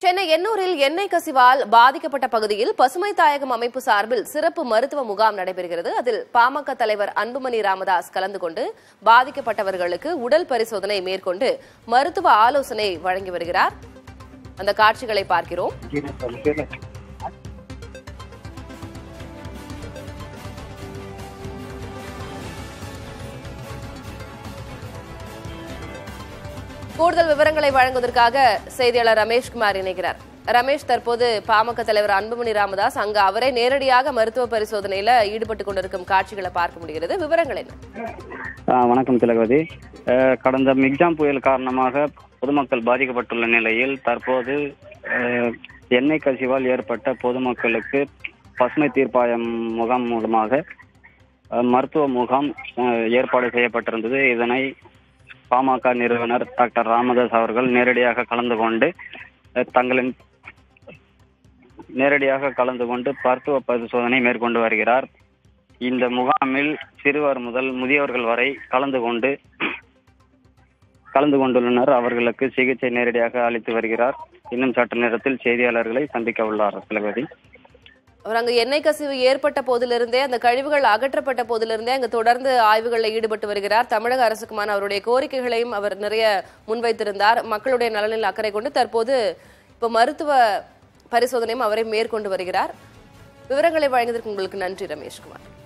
சென்னை எண்ணூரில் எண்ணெய் கசிவால் பாதிக்கப்பட்ட பகுதியில் பசுமை தாயகம் அமைப்பு சார்பில் சிறப்பு மருத்துவ முகாம் நடைபெறுகிறது அதில் பாமக தலைவர் அன்புமணி ராமதாஸ் கலந்து கொண்டு பாதிக்கப்பட்டவர்களுக்கு உடல் பரிசோதனை மேற்கொண்டு மருத்துவ ஆலோசனை வழங்கி வருகிறார் அந்த காட்சிகளை பார்க்கிறோம் கூடுதல் விவரங்களை வழங்குவதற்காக செய்தியாளர் ரமேஷ்குமார் இணைகிறார் ரமேஷ் தற்போது பாமக தலைவர் அன்புமணி ராமதாஸ் அங்கு அவரே நேரடியாக மருத்துவ பரிசோதனையில ஈடுபட்டுக் கொண்டிருக்கும் காட்சிகளை பார்க்க முடிகிறது விவரங்கள் என்ன ஆ, வணக்கம் திலகவதி ஆ, கடந்த மிக்ஜாம் புயல் காரணமாக பொதுமக்கள் பாதிக்கப்பட்டுள்ள நிலையில் தற்போது ஆ, எண்ணெய் கசிவால் ஏற்பட்ட பொதுமக்களுக்கு பசுமை தீர்ப்பாயம் முகாம் மூலமாக ஆ, மருத்துவ முகாம் ஆ, ஏற்பாடு செய்யப்பட்டிருந்தது இதனை பாமக நிறுவனர் டாக்டர் ராமதாஸ் அவர்கள் நேரடியாக கலந்து கொண்டு ஆ, தங்களின் நேரடியாக கலந்து கொண்டு மருத்துவ பரிசோதனை மேற்கொண்டு வருகிறார் இந்த முகாமில் சிறுவர் முதல் முதியவர்கள் வரை கலந்து கொண்டு கலந்து கொண்டுள்ளனர் அவர்களுக்கு சிகிச்சை நேரடியாக அளித்து வருகிறார் இன்னும் சற்று நேரத்தில் செய்தியாளர்களை சந்திக்க உள்ளார் திலகவதி அவர் அங்கு எண்ணெய் கசிவு ஏற்பட்ட போதிலிருந்தே அந்த கழிவுகள் அகற்றப்பட்ட போதிலிருந்தே அங்கு தொடர்ந்து ஆய்வுகளில் ஈடுபட்டு வருகிறார் தமிழக அரசுக்குமான அவருடைய கோரிக்கைகளையும் அவர் நிறைய முன்வைத்திருந்தார் மக்களுடைய நலனில் அக்கறை கொண்டு தற்போது இப்போ மருத்துவ பரிசோதனையும் அவரை மேற்கொண்டு வருகிறார் விவரங்களை வழங்கியதற்கு உங்களுக்கு நன்றி ரமேஷ்குமார்